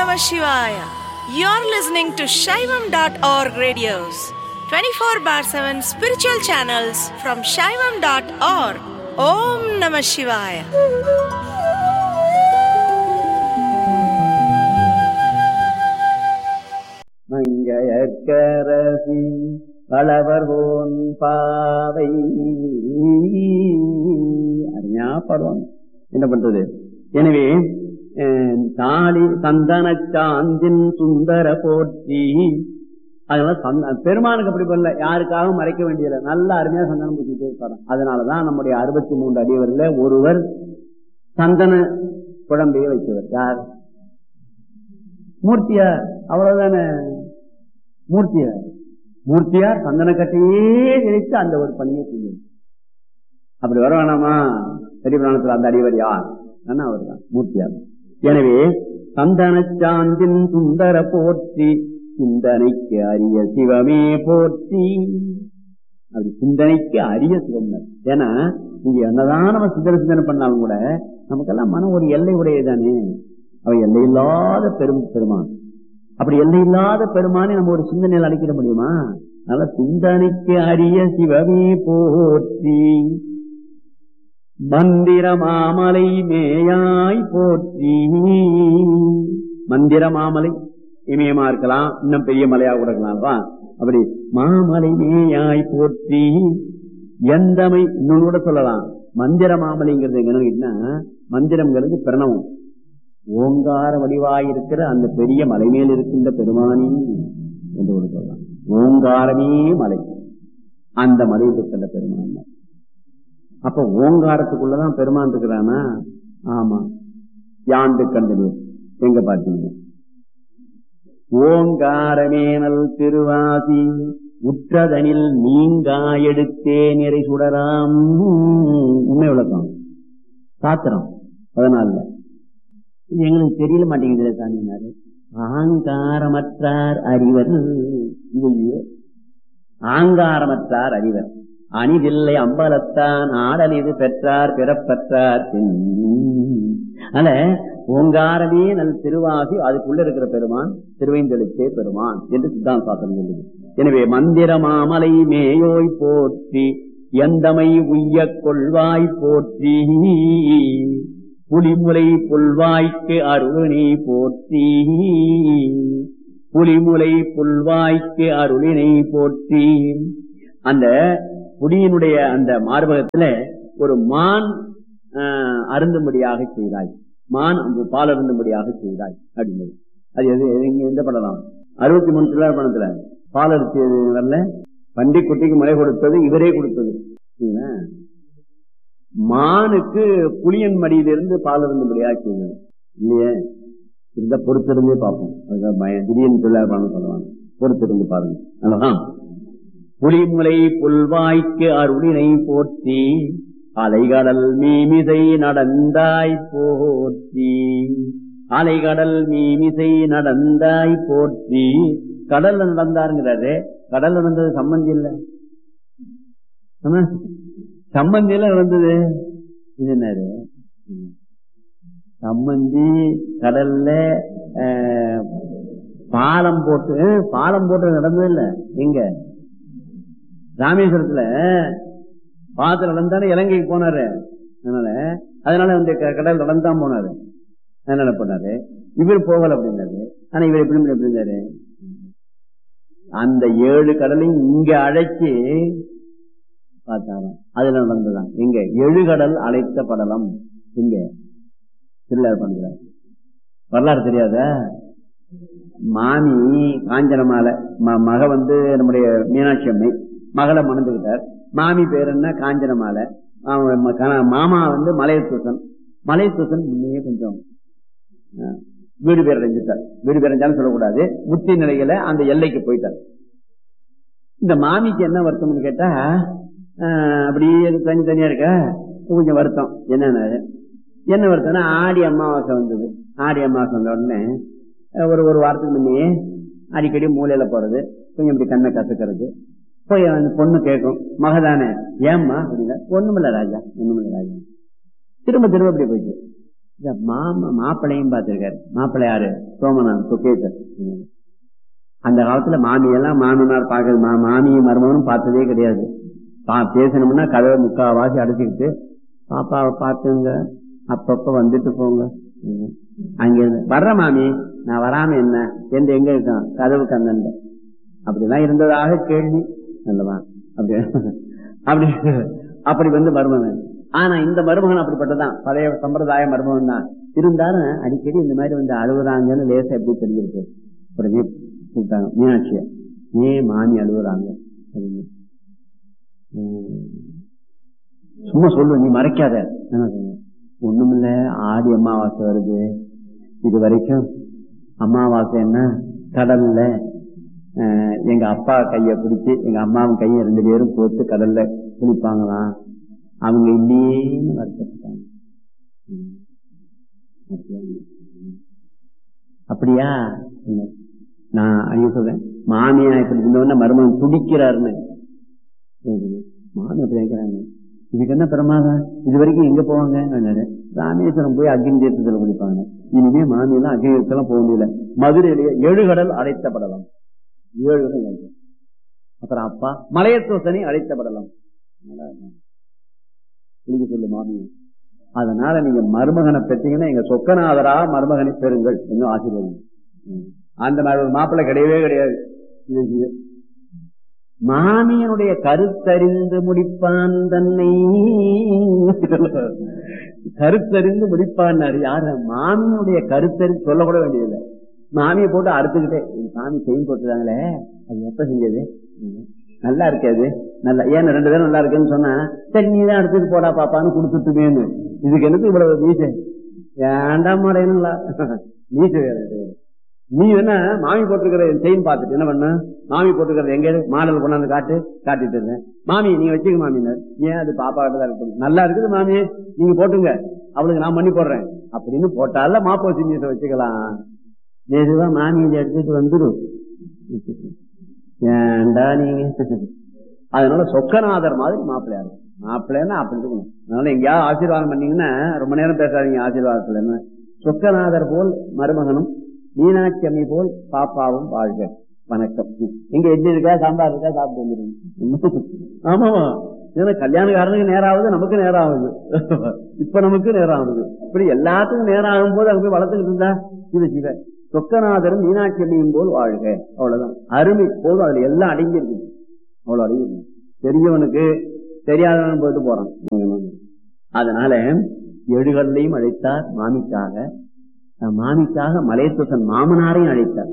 Namah Shivaya. You're listening to Shaivam.org radios, 24 bar 7 spiritual channels from Shaivam.org. Om Namah Shivaya. Mangaiyarkarasi வளவர்கோன் பாவை அருமையா பாடுவாங்க என்ன பண்றது எனவே அஹ், தாலி சந்தன சாந்தின் சுந்தர போற்றி அதனால சந்த- பெருமானுக்கு அப்படி பண்ணல யாருக்காகவும் மறைக்க வேண்டியதில்லை நல்ல அருமையா சந்தனம் பூசிட்டே இருப்பாரு அதனாலதான் நம்முடைய அறுபத்தி மூன்று அடிவரில் ஒருவர் சந்தன குழம்பையை வைத்தவர் யார் மூர்த்தியார் அவ்வளவுதானே மூர்த்தியார் மூர்த்தியார் சந்தன கட்டையே நினைத்து அந்த ஒரு பணியை செய்யும் அப்படி வர வேணாமா பெரிய புராணத்தில் அந்த அடிவர் யார் அவர் தான் மூர்த்தியார் எனவே சந்தன சாந்தின் சுந்தர போற்றி சிந்தனைக்கு அரிய சிவமே போற்றி அப்படி சிந்தனைக்கு அரிய சிவம் ஏன்னா நீங்க என்னதான் நம்ம சிந்தனை சிந்தனை பண்ணாலும் கூட நமக்கெல்லாம் மனம் ஒரு எல்லை உடையதானே அவ எல்லையில்லாத பெரும் பெருமான் அப்படி எல்லையில்லாத பெருமானை நம்ம ஒரு சிந்தனையில் அழைக்கிட முடியுமா அதனால சிந்தனைக்கு அரிய சிவமே போற்றி மந்திர மாமலை மேயாய் போற்றி மந்திர மாமலை இமயமா இருக்கலாம் இன்னும் பெரிய மலையா கூட இருக்கலாம் அப்படி மாமலை மேயாய் போற்றி எந்தமை இன்னொன்னு கூட சொல்லலாம் மந்திர மாமலைங்கிறது என்னன்னா மந்திரம்ங்கிறது பிரணவம் ஓங்கார வடிவாயிருக்கிற அந்த பெரிய மலை மேல் இருக்கின்ற பெருமானி என்று ஒரு சொல்லலாம் ஓங்காரமே மலை அந்த மலையில் இருக்கின்ற பெருமான் தான். அப்ப ஓங்காரத்துக்குள்ளதான் பெருமான் இருக்கிறானா ஆமா யாண்டு கண்டது எங்க பாத்தீங்க ஓங்காரமேனல் திருவாசி உற்றதனில் நீங்கா எடுத்தே நிறை சுடராம் உண்மை விளக்கம் சாத்திரம் பதினாலுல இது எங்களுக்கு தெரியல மாட்டேங்குது சாமினாரு ஆங்காரமற்றார் அறிவர் இது ஆங்காரமற்றார் அறிவர் அணிதில்லை அம்பலத்தான் ஆடலிது பெற்றார் பிறப்பற்றார் பின். அதனால ஓங்காரமே நல் திருவாசி அதுக்குள்ள இருக்கிற பெருமான் திருவைந்தெழுத்தே பெருமான் என்று சித்தாந்த சாஸ்திரம் சொல்லுது எனவே மந்திர மாமலை மேயோய் போற்றி எந்தமை உய்யக் கொள்வாய் போற்றி புலிமுலை புல்வாய்க்கு அருளினை போற்றி புலிமுலை புல்வாய்க்கு அருளினை போற்றி அந்த புலியினுடைய அந்த மார்பகத்துல ஒரு மான் ஆஹ், அருந்தும்படியாக செய்தாய் மான் அந்த பால் அருந்தும்படியாக செய்தாய் அப்படின்னு அது எது எது- இங்க எந்த படம் அறுபத்தி மூணு சில்லற பணத்துல பால் அரிசியது வரல பண்டி குட்டிக்கு முறை கொடுத்தது இவரே கொடுத்தது சரிங்களா? மானுக்கு புளியன் மடியிலிருந்து பால் இருந்தபடியா செய்தது இல்லையே இந்த பொறுத்திருந்தே பார்ப்போம் அதுதான் பயம் திடீர்னு சொல்லாமல் சொல்லுவாங்க பொறுத்திருந்து பாருங்க அல்லவா புலிமுலை புல்வாய்க்கு அருளினை போற்றி அலைகடல் மீமிசை நடந்தாய் போற்றி அலைகடல் மீமிசை நடந்தாய் போற்றி கடல்ல நடந்தாருங்கிறாரு கடல்ல நடந்தது சம்பந்தி இல்ல ஆமா? சம்பந்தி எல்லாம் நடந்தது இது என்னது சம்பந்தி கடல்ல அஹ், பாலம் போட்டு அஹ், பாலம் போட்டு நடந்தது இல்ல எங்க ராமேஸ்வரத்துல பாலத்துல நடந்தானே இலங்கைக்கு போனாரு அதனால அதனால அந்த க- கடல் நடந்தான் போனாரு அதனால போனாரு இவர் போகல அப்படின்னாரு ஆனா இவர் எப்படி எப்படி இருந்தாரு அந்த ஏழு கடலையும் இங்க அழைச்சி பார்த்தாராம் அதுல நடந்ததான் எங்க எழுகடல் அழைத்த படலம் இங்க திருவிழார் பண்றார் வரலாறு தெரியாதா மாமி காஞ்சனமாலை ம- மக வந்து நம்முடைய மீனாட்சி அம்மை மகளை மணந்துகிட்டார் மாமி பேர் என்ன காஞ்சனமாலை அவன் ம- கண- மாமா வந்து மலையத்தூசன் மலையத்தூசன் முன்னையே கொஞ்சம் ஆ, வீடு பேர் அடைஞ்சிட்டார் வீடு பேர் அடைஞ்சாலும் சொல்லக்கூடாது முத்தி நிலையில அந்த எல்லைக்கு போயிட்டார் இந்த மாமிக்கு என்ன வருத்தம்னு கேட்டா ஆஹ், அப்படியே தனி தனியா இருக்க கொஞ்சம் வருத்தம் என்னன்னா என்ன வருத்தம்னா ஆடி அமாவாசை வந்தது ஆடி அமாவாசை வந்த உடனே அஹ், ஒரு ஒரு வாரத்துக்கு முன்னையே அடிக்கடி மூலையில போறது கொஞ்சம் இப்படி கண்ணை கசக்கிறது போய் அந்த பொண்ணு கேட்கும் மகதானே ஏம்மா அப்படின்னா ஒண்ணுமில்ல ராஜா ஒண்ணுமில்ல ராஜா திரும்ப திரும்ப அப்படி போயிட்டு இந்த மாமா மாப்பிள்ளையும் பார்த்திருக்காரு மாப்பிள்ளை யாரு சோமநாத் சுகேசர் அந்த காலத்துல மாமியெல்லாம் மாமனார் பார்க்கறது மா மாமியும் மருமகனும் பார்த்ததே கிடையாது பா பேசணும்னா கதவை முக்காவாசி அடைச்சிக்கிட்டு பாப்பாவை பார்த்துங்க அப்பப்ப வந்துட்டு போங்க ம். அங்க இருந்து வர்ற மாமி நான் வராம என்ன என்று எங்க இருக்கான் கதவு கந்தண்ட அப்படிலாம் இருந்ததாக கேள்வி நல்லவா அப்படி அப்படி அப்படி வந்து மருமகன் ஆனா இந்த மருமகன் அப்படிப்பட்டதான் பழைய சம்பிரதாய மருமகன் தான் இருந்தாலும் அடிக்கடி இந்த மாதிரி வந்து அழுகுறாங்கன்னு லேசா எப்படி தெரிஞ்சிருக்கு உடனே கூப்பிட்டாங்க மீனாட்சிய ஏன் மாமி அழுகுறாங்க அப்படின்னு. உம். சும்மா சொல்லு நீ மறைக்காத என்ன சொன்னேன்? ஒண்ணுமில்ல ஆடி அமாவாசை வருது இது வரைக்கும் அமாவாசை என்ன கடல்ல அஹ், எங்க அப்பா கைய பிடிச்சு எங்க அம்மாவும் கையை ரெண்டு பேரும் போட்டு கடல்ல குளிப்பாங்களாம் அவங்க இல்லையேன்னு வருத்தப்பட்டாங்க உம். அப்படியா? அப்படியா இல்ல. நான் அங்கே சொல்றேன் மாமியா இப்படி இருந்தவொடனே மருமகன் துடிக்கிறாருன்னு சரி. மாமி அப்படி நினைக்கிறாங்க இதுக்கு என்ன பிரமாதம் இது வரைக்கும் எங்க போவாங்க நானு, ராமேஸ்வரம் போய் அக்னி தீர்த்தத்துல குளிப்பாங்க இனிமே மாமி எல்லாம் அக்னி தீர்த்தம் போக முடியல மதுரையிலேயே ஏழு கடல் அழைத்தப்படலாம் ஏழு கடல் அழைத்த- அப்புறம் அப்பா மலையத்தோசனை அழைத்தப்படலாம் நல்லா இருக்கும். குளிக்க சொல்லு மாமி அதனால நீங்க மருமகனை பெற்றீங்கன்னா எங்க சொக்கநாதரா மருமகனை பெறுங்கள் இன்னும் ஆசீர்வாதம் ம். அந்த மாதிரி ஒரு மாப்பிள்ளை கிடையவே கிடையாது இது இது. மாமியனுடைய கருத்தறிந்து முடிப்பான் தன்னை கருத்தறிந்து முடிப்பான் யாரு மாமியனுடைய கருத்தறிந்து சொல்லக்கூட வேண்டியதில்லை மாமியை போட்டு அறுத்துக்கிட்டே என் சாமி செயின் போட்டுருக்காங்களே அது எப்ப செஞ்சது ம். நல்லா இருக்காது நல்லா ஏன் ரெண்டு பேரும் நல்லா இருக்குன்னு சொன்னா சரி நீ தான் எடுத்துட்டு போடா பாப்பான்னு கொடுத்துட்டுமேன்னு இதுக்கு எனக்கு இவ்வளவு மீசை ஏண்டாம் மடையனுங்களா மீசை வேற இது. நீ என்ன மாமி போட்டிருக்கிற செயின் பார்த்துட்டு என்ன பண்ண மாமி போட்டுக்கிறது எங்க மாடல் கொண்டாந்து காட்டு காட்டிட்டு இருந்தேன் மாமி நீங்க வச்சுக்க மாமினார் ஏன் அது பாப்பா கிட்ட தான் இருக்கு நல்லா இருக்குது மாமி நீங்க போட்டுங்க அவளுக்கு நான் பண்ணி போடுறேன் அப்படின்னு போட்டால மாப்போசி மீசை வச்சுக்கலாம் மெதுவா மாமி இதை எடுத்துட்டு வந்துடும் ஏன்டா நீங்க அதனால சொக்கநாதர் மாதிரி மாப்பிள்ளையா இருக்கும் மாப்பிள்ளைன்னா அப்படி இருக்கணும் அதனால எங்கேயாவது ஆசீர்வாதம் பண்ணீங்கன்னா ரொம்ப நேரம் பேசாதீங்க ஆசீர்வாதத்துல என்ன சொக்கநாதர் போல் மருமகனும் மீனாட்சி அம்மி போல் பாப்பாவும் வாழ்க வணக்கம் எங்க எட்டு இருக்கா சாம்பார் இருக்கா சாப்பிட்டு வந்துருங்க ஆமாமா ஏன்னா கல்யாணக்காரனுக்கு நேரம் ஆகுது நமக்கு நேரம் ஆகுது இப்ப நமக்கு நேரம் ஆகுது இப்படி எல்லாத்துக்கும் நேரம் ஆகும் போது அங்க போய் வளர்த்துக்கிட்டு இருந்தா இது சிவ சொக்கநாதரும் மீனாட்சி அம்மியும் போல் வாழ்க அவ்வளவுதான் அருமை போதும் அதுல எல்லாம் அடங்கி இருக்கு அவ்வளவு அடங்கி இருக்கு தெரிஞ்சவனுக்கு தெரியாதவன் போயிட்டு போறான் அதனால எழுகல்லையும் அழைத்தார் மாமிக்காக அஹ் மாமிக்காக மலையத்துசன் மாமனாரையும் அழைத்தார்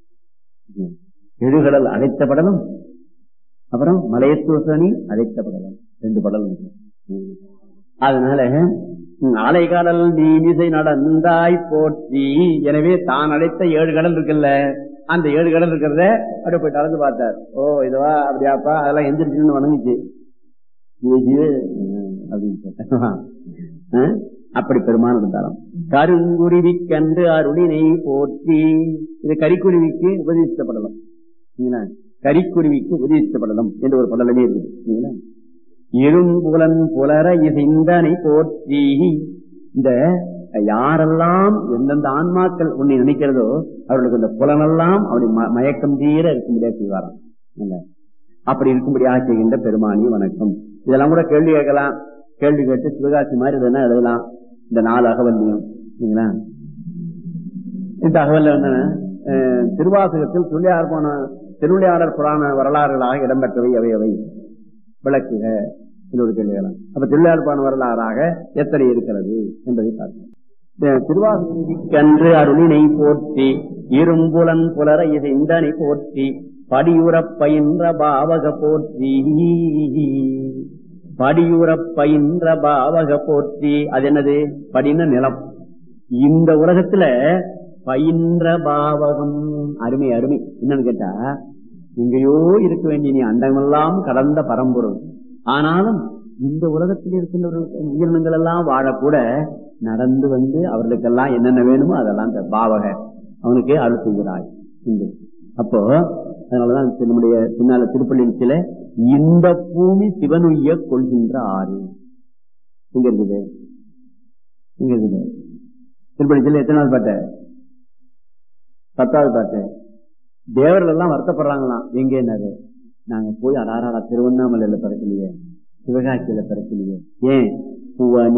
எழுகடல் அழைத்தப்படலும் அப்புறம் மலையத்துசனி அழைத்தப்படலாம் ரெண்டு படலம் இருக்கு. ம். அதனால ம், அலைகடல் நீமிசை நடந்தாய் போற்றி எனவே தான் அழைத்த ஏழு கடல் இருக்குல்ல அந்த ஏழு கடல் இருக்கிறத அப்படியே போய் கலந்து பார்த்தார் ஓ இதுவா அப்படியாப்பா அதெல்லாம் எந்திரிச்சுன்னு வணங்குச்சு இது இது, ம், அப்படின்னு சொல்லிட்டான். ஆ? அப்படி பெருமான் இருந்தாராம் கருங்குருவி கண்டு அருளினை போற்றி இது கரிக்குருவிக்கு உபதேசிக்கப்படலாம் சரிங்களா? கரிக்குருவிக்கு உபதேசிக்கப்படலாம் என்று ஒரு படலமே இருக்குது சரிங்களா? இரும்புலன் புலர இசைந்தனை போற்றி இந்த யாரெல்லாம் எந்தெந்த ஆன்மாக்கள் உன்னை நினைக்கிறதோ அவர்களுக்கு இந்த புலனெல்லாம் அப்படி ம- மயக்கம் தீர இருக்கும்படியா செய்வாராம் இல்ல? அப்படி இருக்கும்படியாக செய்கின்ற பெருமானி வணக்கம் இதெல்லாம் கூட கேள்வி கேட்கலாம் கேள்வி கேட்டு சிவகாசி மாதிரி இதெல்லாம் எழுதலாம் இந்த நாலு அகவல்லியும் சரிங்களா இந்த அகவல்ல வந்து அஹ், திருவாசகத்தில் துள்ளியார் போன திருவிளையாடர் புராண வரலாறுகளாக இடம்பெற்றவை அவை அவை விளக்குக இன்னொரு கேள்விகளாம் அப்ப திருவிளையாடர் புராண வரலாறாக எத்தனை இருக்கிறது என்பதை பார்க்கலாம் திருவாசகன்று அருளினை போற்றி இரும்புலன் புலர இசைந்தனை போற்றி படியுறப் பயின்ற பாவக போற்றி படியுறப் பயின்ற பாவக போற்றி அது என்னது படின நிலம் இந்த உலகத்துல பயின்ற பாவகம் அருமை அருமை என்னன்னு கேட்டா எங்கேயோ இருக்க வேண்டிய நீ அண்டமெல்லாம் கடந்த பரம்பொருள் ஆனாலும் இந்த உலகத்தில் இருக்கின்ற உயிரினங்கள் எல்லாம் வாழக்கூட நடந்து வந்து அவர்களுக்கெல்லாம் என்னென்ன வேணுமோ அதெல்லாம் இந்த பாவக அவனுக்கு அருள் செய்கிறாய் என்று. அப்போ அதனாலதான் நம்முடைய பின்னால திருப்பள்ளியில இந்த பூமி சிவனுய்ய கொள்கின்ற ஆறு எங்க இருக்குது எங்க இருக்குது திருப்பதிச்சில் எத்தனாவது பாட்டு பத்தாவது பாட்டு தேவர்கள் எல்லாம் வருத்தப்படுறாங்களாம் எங்க என்னது நாங்க போய் அடாராடா திருவண்ணாமலையில பிறக்கலையே சிவகாசியில பிறக்கலையே ஏன் பூவா